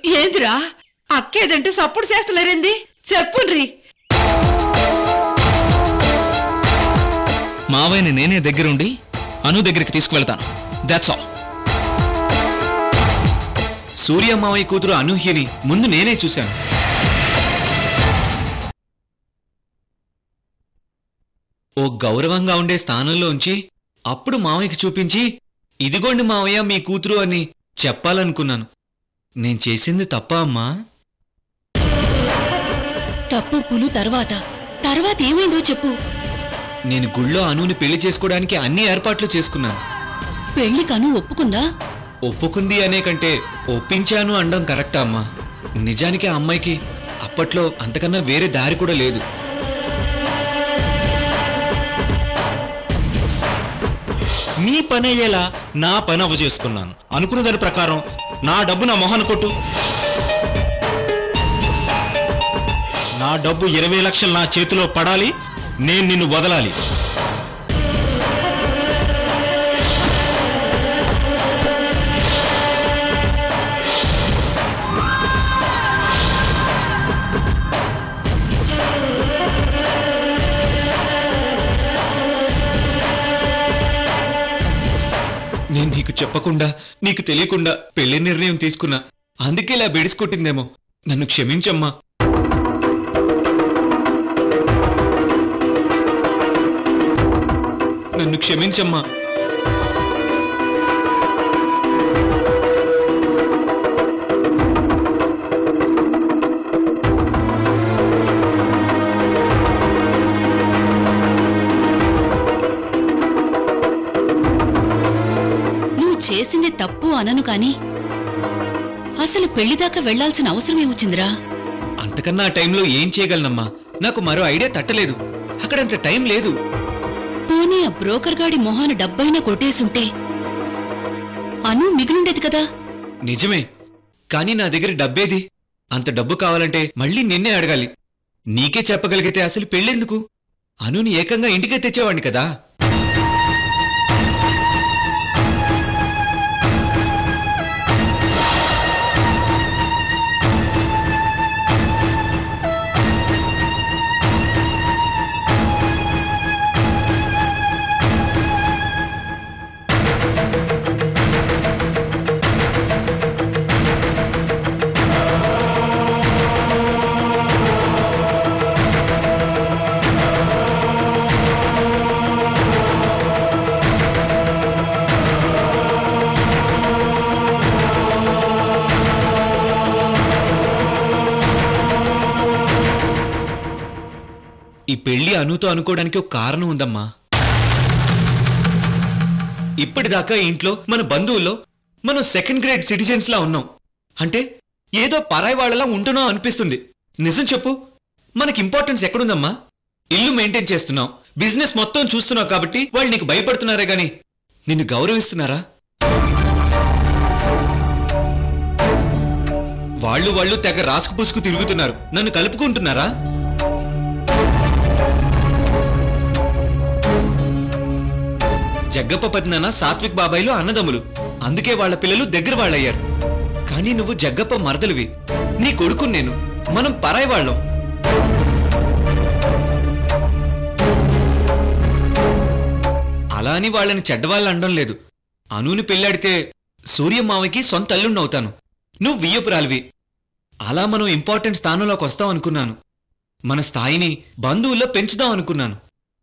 ఏందిరా అక్కేదంటే సప్పుడు చేస్తలేరేంది చెప్పుండ్రి మావయ్యని నేనే దగ్గరుండి అను దగ్గరికి తీసుకువెళ్తాను దాట్స్ ఆల్ సూర్య మావయ్య కూతురు అనూహ్యని ముందు నేనే చూశాను ఓ గౌరవంగా ఉండే స్థానంలో ఉంచి అప్పుడు మావయ్యకి చూపించి ఇదిగోండి మావయ్య మీ కూతురు అని చెప్పాలనుకున్నాను నేను చేసింది తప్ప అమ్మా తప్పు పులు తర్వాత తర్వాత ఏమైందో చెప్పు నేను గుళ్ళో అనూని పెళ్లి చేసుకోవడానికి అన్ని ఏర్పాట్లు చేసుకున్నాను పెళ్లి కను ఒప్పుకుందా ఒప్పుకుంది అనే కంటే ఒప్పించాను అనడం కరెక్టా అమ్మా నిజానికి ఆ అమ్మాయికి అప్పట్లో అంతకన్నా వేరే దారి కూడా లేదు నీ పని అయ్యేలా నా పని అవ్వ చేసుకున్నాను అనుకున్న దాని ప్రకారం నా డబ్బు నా మొహన కొట్టు నా డబ్బు ఇరవై లక్షలు నా చేతిలో పడాలి నేను నిన్ను వదలాలి నేను నీకు చెప్పకుండా నీకు తెలియకుండా పెళ్లి నిర్ణయం తీసుకున్నా అందుకే ఇలా బెడిసికొట్టిందేమో నన్ను క్షమించమ్మా నన్ను క్షమించమ్మా నువ్వు చేసింది తప్పు అనను కాని అసలు పెళ్లిదాకా వెళ్లాల్సిన అవసరం ఏమొచ్చిందిరా అంతకన్నా ఆ టైంలో ఏం చేయగలనమ్మా నాకు మరో ఐడియా తట్టలేదు అక్కడంత టైం లేదు పోనీ ఆ బ్రోకర్ గాడి మొహాన డబ్బైనా కొట్టేసుంటే అను మిగిలుండేది కదా నిజమే కానీ నా దగ్గర డబ్బేది అంత డబ్బు కావాలంటే మళ్ళీ నిన్నే అడగాలి నీకే చెప్పగలిగితే అసలు పెళ్ళెందుకు అనుని ఏకంగా ఇంటికే తెచ్చేవాడిని కదా ఈ పెళ్లి అనుతో అనుకోవడానికి ఒక కారణం ఉందమ్మా ఇప్పటిదాకా ఇంట్లో మన బంధువుల్లో మనం సెకండ్ గ్రేడ్ సిటిజన్స్ లా ఉన్నాం అంటే ఏదో పరాయి వాళ్ళలా ఉంటున్నాం అనిపిస్తుంది నిజం చెప్పు మనకి ఇంపార్టెన్స్ ఎక్కడుందమ్మా ఇల్లు మెయింటైన్ చేస్తున్నాం బిజినెస్ మొత్తం చూస్తున్నావు కాబట్టి వాళ్ళు నీకు భయపడుతున్నారే గాని నిన్ను గౌరవిస్తున్నారా వాళ్ళు వాళ్ళు తెగ రాసుకు పూసుకు తిరుగుతున్నారు నన్ను కలుపుకుంటున్నారా జగ్గప్ప పద్నాన సాత్విక్ బాబాయిలు అన్నదమ్ములు అందుకే వాళ్ళ పిల్లలు దగ్గర వాళ్ళయ్యారు కానీ నువ్వు జగ్గప్ప మరదలివి నీ కొడుకు నేను మనం పరాయి వాళ్ళం అలా అని వాళ్ళని చెడ్డవాళ్ళు అనడం లేదు అనూని పెళ్ళాడితే సూర్యమావకి సొంత అల్లుండవుతాను నువ్వు వియ్యపురాలివి అలా మనం ఇంపార్టెంట్ స్థానంలోకి వస్తాం అనుకున్నాను మన స్థాయిని బంధువుల్లో పెంచుదాం అనుకున్నాను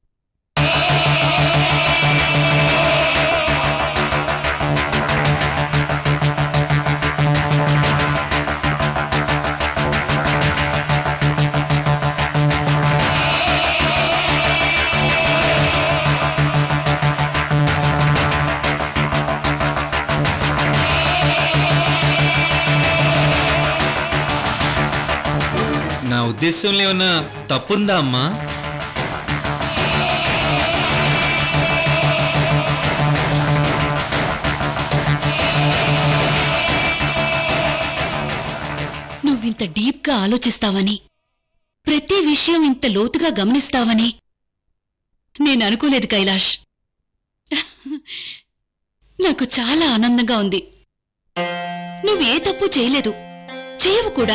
నా ఉద్దేశంలో ఏమన్నా తప్పుందా అమ్మా నువ్వింత డీప్ గా ఆలోచిస్తావని ప్రతి విషయం ఇంత లోతుగా గమనిస్తావని నేను అనుకోలేదు కైలాష్ నాకు చాలా ఆనందంగా ఉంది నువ్వే తప్పు చేయలేదు చేయవు కూడా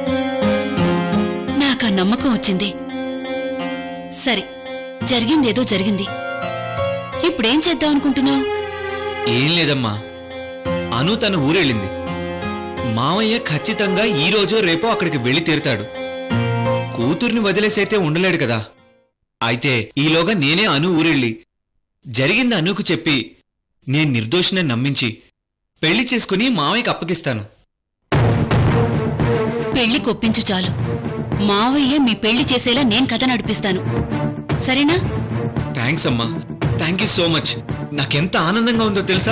నాకు ఆ నమ్మకం వచ్చింది సరే జరిగిందేదో జరిగింది ఇప్పుడేం చేద్దాం అనుకుంటున్నావు ఏం లేదమ్మా అను తన ఊరెళ్ళింది మావయ్య ఖచ్చితంగా ఈ రోజో రేపో అక్కడికి వెళ్ళి తీరుతాడు కూతుర్ని వదిలేసైతే ఉండలేడు కదా అయితే ఈలోగా నేనే అను ఊరెళ్ళి జరిగింది అనుకు చెప్పి నేను నిర్దోషిని నమ్మించి పెళ్లి చేసుకుని మావయ్యకి అప్పగిస్తాను పెళ్లి కొప్పించు చాలు మావయ్య మీ పెళ్లి చేసేలా నేను కథ నడిపిస్తాను సరేనా థ్యాంక్స్ అమ్మా థ్యాంక్ యూ సో మచ్ నాకెంత ఆనందంగా ఉందో తెలుసా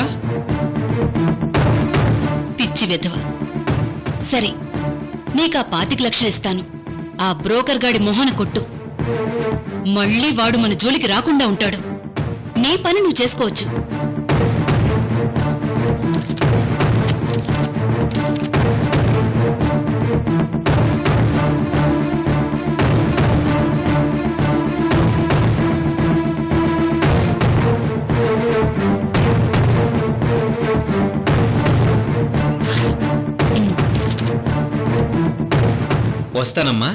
పిచ్చి వెధవ సరే నీకా పాతిక లక్షలు ఇస్తాను ఆ బ్రోకర్ గాడి మొహన కొట్టు మళ్ళీ వాడు మన జోలికి రాకుండా ఉంటాడు నీ పని నువ్వు చేసుకోవచ్చు వస్తానమ్మా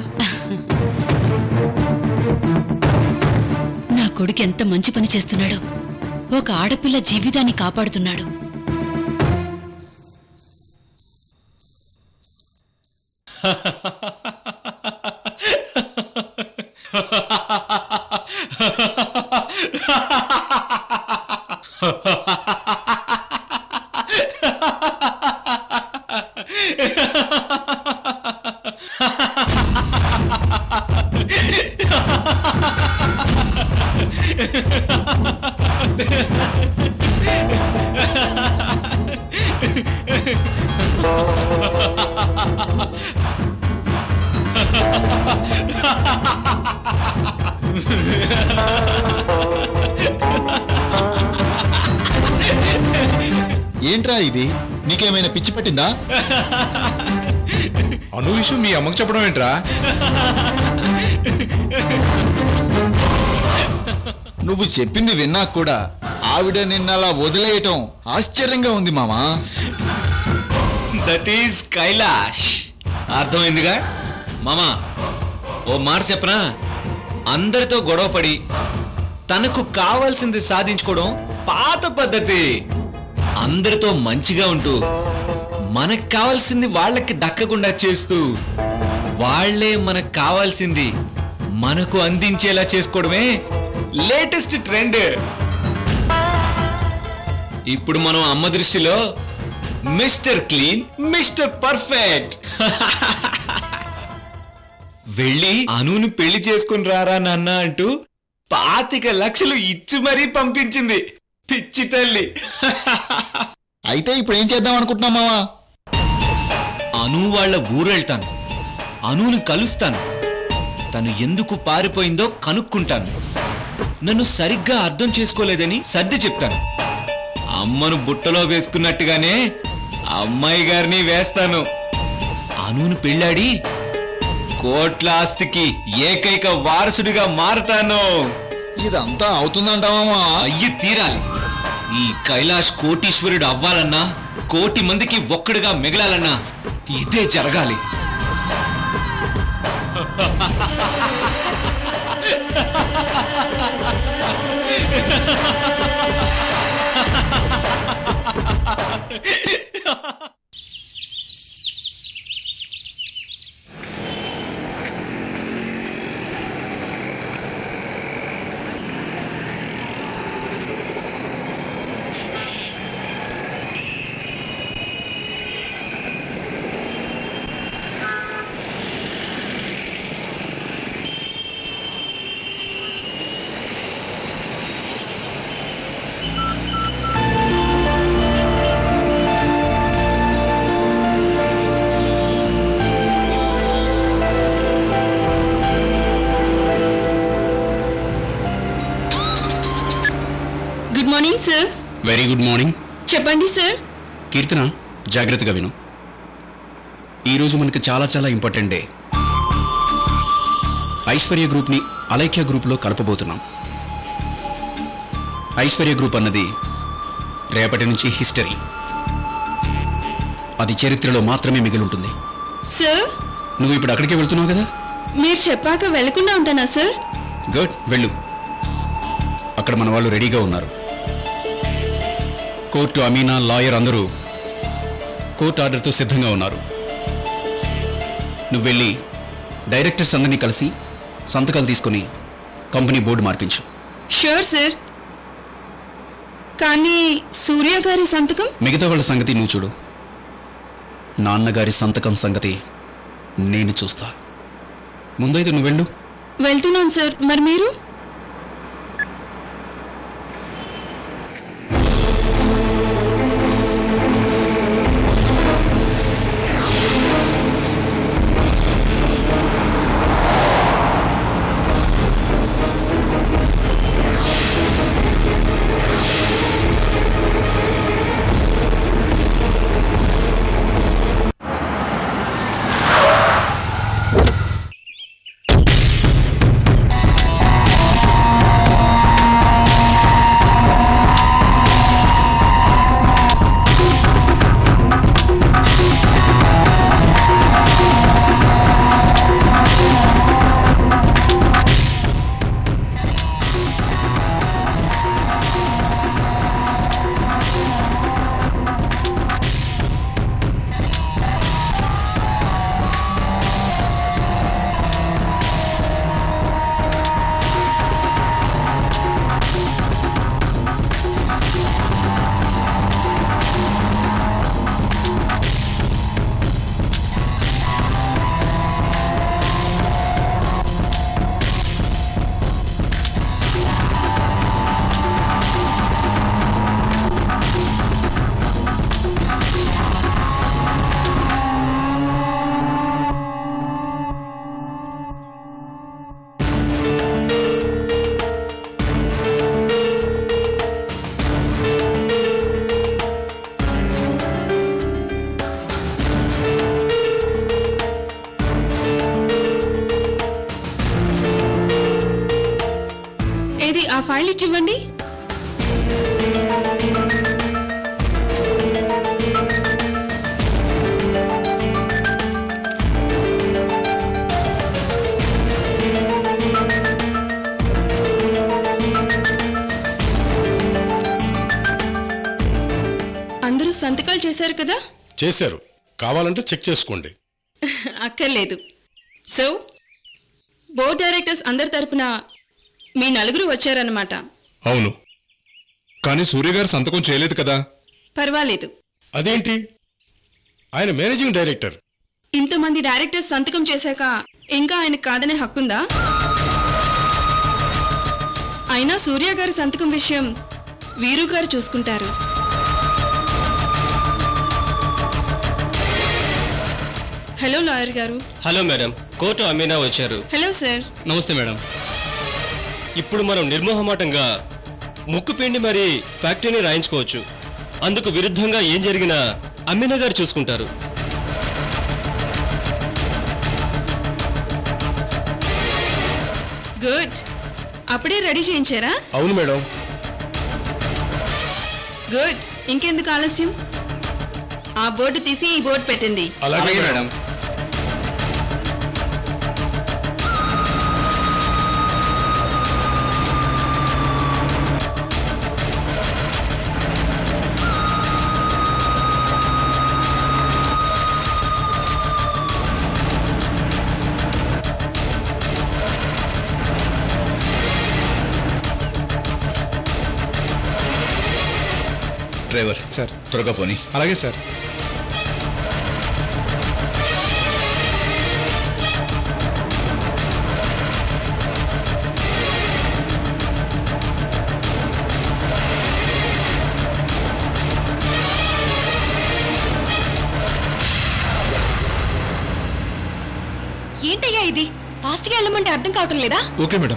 నా కొడుకు ఎంత మంచి పని చేస్తున్నాడో ఒక ఆడపిల్ల జీవితాన్ని కాపాడుతున్నాడు ఏంట్రా ఇది నీకేమైనా పిచ్చి పట్టిందా అను విషయం మీ అమ్మకి చెప్పడం ఏంట్రా నువ్వు చెప్పింది విన్నా కూడా ఆవిడ నిన్నలా వదిలేయటం ఆశ్చర్యంగా ఉంది మామా దట్ ఈస్ కైలాష్ అర్థమైందిగా మామా ఓ మాట చెప్పనా అందరితో గొడవపడి తనకు కావాల్సింది సాధించుకోవడం పాత పద్ధతి అందరితో మంచిగా ఉంటూ మనకు కావాల్సింది వాళ్ళకి దక్కకుండా చేస్తూ వాళ్ళే మనకు కావాల్సింది మనకు అందించేలా చేసుకోవడమే లేటెస్ట్ ట్రెండ్ ఇప్పుడు మనం అమ్మ దృష్టిలో మిస్టర్ క్లీన్ మిస్టర్ పర్ఫెక్ట్ వెళ్ళి అనుని పెళ్లి చేసుకుని రారా నాన్న అంటూ పాతిక లక్షలు ఇచ్చి మరీ పంపించింది పిచ్చి తల్లి అయితే ఇప్పుడు ఏం చేద్దాం అనుకుంటున్నావు మావా అను వాళ్ళ ఊరెళ్తాను అనుని కలుస్తాను తను ఎందుకు పారిపోయిందో కనుక్కుంటాను నన్ను సరిగ్గా అర్థం చేసుకోలేదని సర్ది చెప్తాను అమ్మను బుట్టలో వేసుకున్నట్టుగానే అమ్మాయి గారిని వేస్తాను అనును పెళ్ళాడి కోట్ల ఆస్తికి ఏకైక వారసుడిగా మారతాను ఇదంతా అవుతుందంటావా మావా అయ్యి తీరాలి ఈ కైలాష్ కోటీశ్వరుడు అవ్వాలన్నా కోటి మందికి ఒక్కడుగా మిగలాలన్నా ఇదే జరగాలి good morning sir very good morning చెప్పండి సార్ కీర్తన జాగ్రత్తగా విను ఈరోజు మనకి చాలా చాలా ఇంపార్టెంట్ డే ఐశ్వర్య గ్రూప్ని అలైక్య గ్రూప్లో కలపబోతున్నాం ఐశ్వర్య గ్రూప్ అన్నది రేపటి నుంచి హిస్టరీ అది చరిత్రలో మాత్రమే మిగిలి ఉంటుంది సార్ నువ్వు ఇప్పుడు అక్కడికే వెళ్తున్నావు కదా మీరు చెప్పాక వెళ్లకుండా ఉంటానా సార్ గుడ్ వెళ్ళు అక్కడ మన వాళ్ళు రెడీగా ఉన్నారు కోర్టు అమీనా లాయర్ అందరూ కోర్టు ఆర్డర్తో సిద్ధంగా ఉన్నారు నువ్వు వెళ్ళి డైరెక్టర్స్ అందరినీ కలిసి సంతకాలు తీసుకొని కంపెనీ బోర్డు మార్పించు షూర్ సార్ కానీ సూర్య గారి సంతకం మిగతా వాళ్ళ సంగతి నువ్వు చూడు నాన్నగారి సంతకం సంగతి నేను చూస్తా ముందైతే నువ్వు వెళ్ళు వెళ్తున్నాను సార్ మరి మీరు ఏది ఆ ఫైల్ ఇచ్చివ్వండి అందరూ సంతకాలు చేశారు కదా చేశారు కావాలంటే చెక్ చేసుకోండి అక్కర్లేదు సో బోర్డ్ డైరెక్టర్స్ అందరి తరపున మీ నలుగురు వచ్చారన్నమాట అవును కానీ సూర్య గారు సంతకం చేయలేదు కదా పర్వాలేదు అదేంటి ఆయన మేనేజింగ్ డైరెక్టర్ ఇంతమంది డైరెక్టర్స్ సంతకం చేశాక ఇంకా ఆయన కాదనే హక్కుందా అయినా సూర్య గారి సంతకం విషయం వీరు గారు చూసుకుంటారు హలో లాయర్ గారు హలో మేడం కోర్టు అమీనా వచ్చారు హలో సార్ నమస్తే మేడం ఇప్పుడు మనం నిర్మోహమాటంగా ముక్కు పిండి మరి ఫ్యాక్టరీని రాయించుకోవచ్చు అందుకు విరుద్ధంగా ఏం జరిగినా అమీనా గారు చూసుకుంటారు గుడ్ అప్పుడే రెడీ చేయించారా అవును మేడం గుడ్ ఇంకెందుకు ఆలస్యం ఆ బోర్డు తీసి ఈ బోర్డు పెట్టండి అలాగే మేడం డ్రైవర్ సార్ త్వరగా పోనీ అలాగే సార్ ఏంటయ్యా ఇది ఫాస్ట్ గా వెళ్ళమంటే అర్థం కావటం లేదా ఓకే మేడం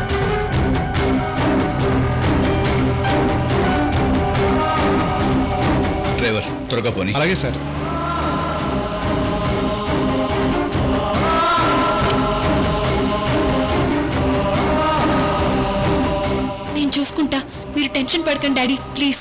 ఆ డ్రైవర్ త్వరగా పోనీ అలాగే సార్ నేను చూసుకుంటా మీరు టెన్షన్ పడకండి daddy please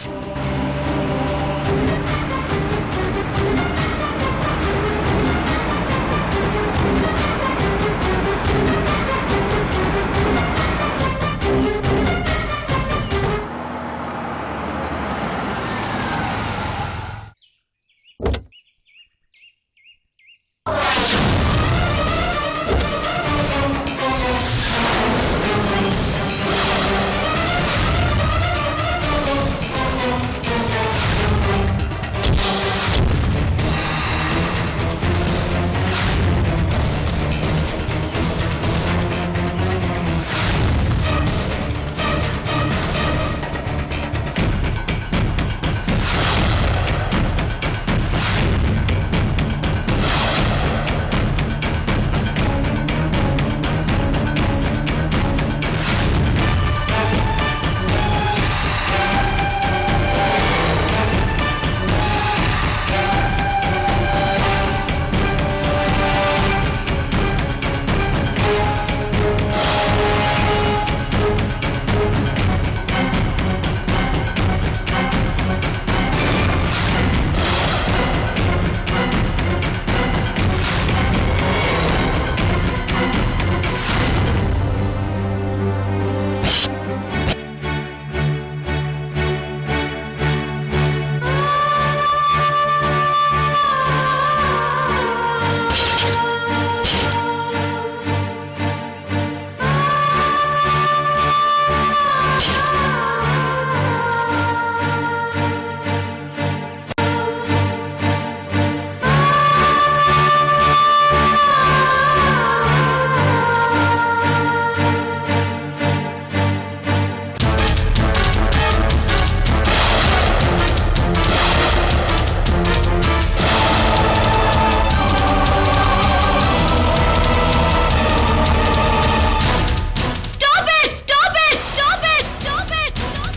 stop it stop it stop it stop it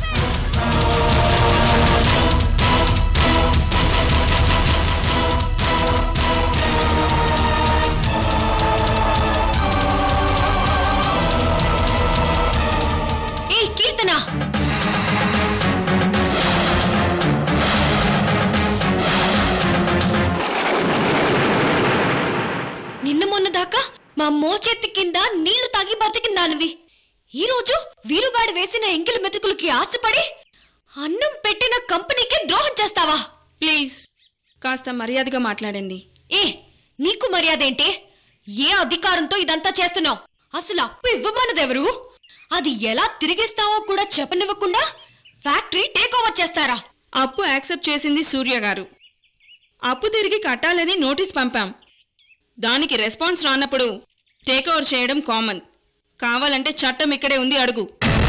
ఏ కీర్తన నిన్న మొన్న దాకా మా మోచేతి కింద నీళ్లు తాగి బతికిందానివి ఈరోజు వీరుగాడు వేసిన ఎంగిలి మెతుకులకి ఆశపడి అన్నం పెట్టిన కంపెనీకి ద్రోహం చేస్తావా ప్లీజ్ కాస్త మర్యాదగా మాట్లాడండి ఏ నీకు మర్యాద ఏంటి ఏ అధికారంతో ఇదంతా చేస్తున్నావు అసలు అప్పు ఇవ్వమన్నదెవరు అది ఎలా తిరిగిస్తావో కూడా చెప్పనివ్వకుండా ఫ్యాక్టరీ టేక్ ఓవర్ చేస్తారా అప్పు యాక్సెప్ట్ చేసింది సూర్య గారు అప్పు తిరిగి కట్టాలని నోటీస్ పంపాం దానికి రెస్పాన్స్ రానప్పుడు టేక్ ఓవర్ చేయడం కామన్ కావాలంటే చట్టం ఇక్కడే ఉంది అడుగు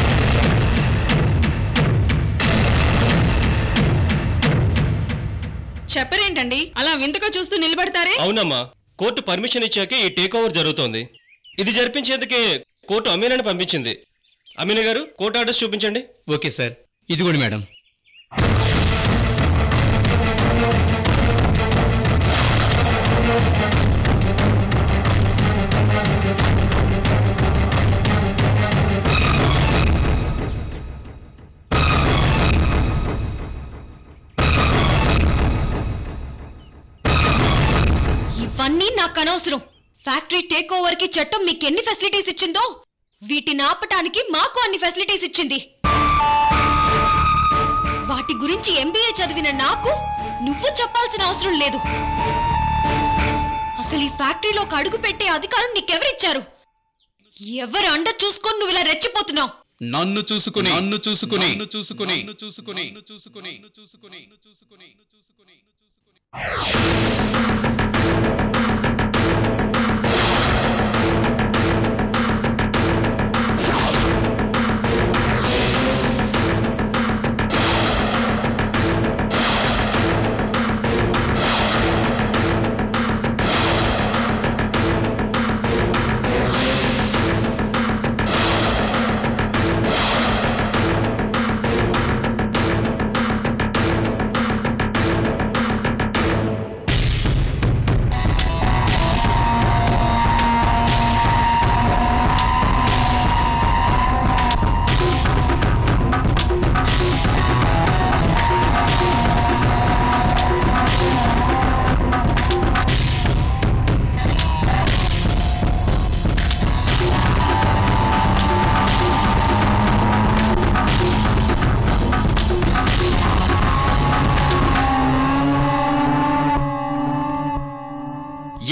చెప్పరేంటండి అలా వింతగా చూస్తూ నిలబడతారే అవునమ్మా కోర్టు పర్మిషన్ ఇచ్చాకే ఈ టేక్ ఓవర్ జరుగుతోంది ఇది జరిపించేందుకే కోర్టు అమీనాని పంపించింది అమీన గారు కోర్టు ఆర్డర్స్ చూపించండి ఓకే సార్ ఇదిగోండి మేడం ఇవన్నీ నాకు అనవసరం ఫ్యాక్టరీ టేక్ ఓవర్ కి చట్టం మీకు ఎన్ని ఫెసిలిటీస్ ఇచ్చిందో వీటిని ఆపటానికి మాకు అన్ని ఫెసిలిటీస్ ఇచ్చింది వాటి గురించి ఎంబీఏ చదివిన నాకు నువ్వు చెప్పాల్సిన అవసరం లేదు అసలు ఈ ఫ్యాక్టరీలోకి అడుగు పెట్టే అధికారం నీకెవరిచ్చారు ఎవరు అండ చూసుకొని నువ్వు ఇలా రెచ్చిపోతున్నావు నన్ను చూసుకుని నన్ను చూసుకుని నన్ను చూసుకుని నన్ను చూసుకుని నన్ను చూసుకుని నన్ను చూసుకుని నన్ను చూసుకుని నన్ను చూసుకుని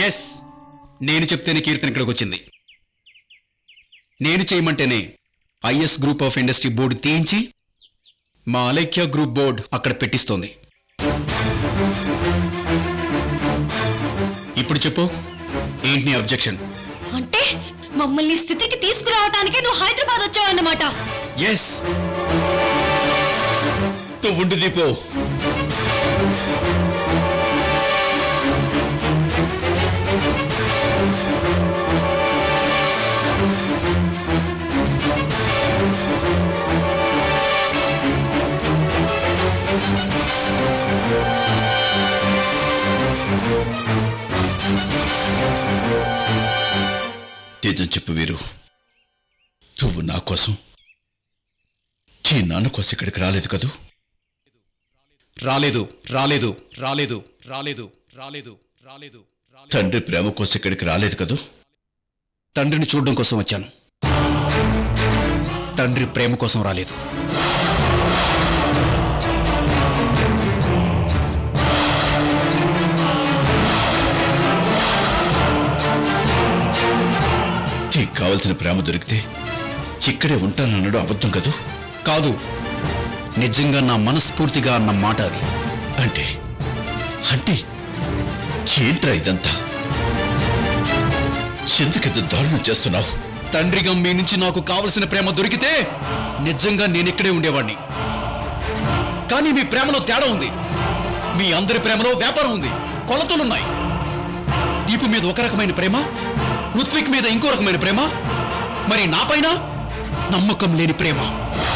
ఎస్ నేను చెప్తేనే కీర్తన ఇక్కడికి వచ్చింది నేను చేయమంటేనే IS group of industry board తీయించి మా అలైక్య గ్రూప్ బోర్డు అక్కడ పెట్టిస్తోంది ఇప్పుడు చెప్పు ఏంటి నీ అబ్జెక్షన్ అంటే మమ్మల్ని ఈ స్థితికి తీసుకురావటానికే నువ్వు హైదరాబాద్ వచ్చావన్నమాట ఎస్ నువ్వు ఉండు దీపో నిజం చెప్పు వీరు నువ్వు నా కోసం ఈ నాన్న కోసం ఇక్కడికి రాలేదు కదూ రాలేదు రాలేదు రాలేదు రాలేదు రాలేదు రాలేదు తండ్రి ప్రేమ కోసం ఇక్కడికి రాలేదు కదూ తండ్రిని చూడడం కోసం వచ్చాను తండ్రి ప్రేమ కోసం రాలేదు నీకు కావలసిన ప్రేమ దొరికితే ఇక్కడే ఉంటానన్నాడు అబద్ధం కదూ కాదు నిజంగా నా మనస్ఫూర్తిగా అన్న మాట అది అంటే అంటే ఏంట్రా ఇదంతా ఎందుకింత దారుణం చేస్తున్నావు తండ్రిగా మీ నుంచి నాకు కావలసిన ప్రేమ దొరికితే నిజంగా నేను ఇక్కడే ఉండేవాడిని కానీ మీ ప్రేమలో తేడా ఉంది మీ అందరి ప్రేమలో వ్యాపారం ఉంది కొలతలున్నాయి దీపు మీద ఒక రకమైన ప్రేమ ఋత్విక్ మీద ఇంకో రకమైన ప్రేమ మరి నా పైన నమ్మకం లేని ప్రేమ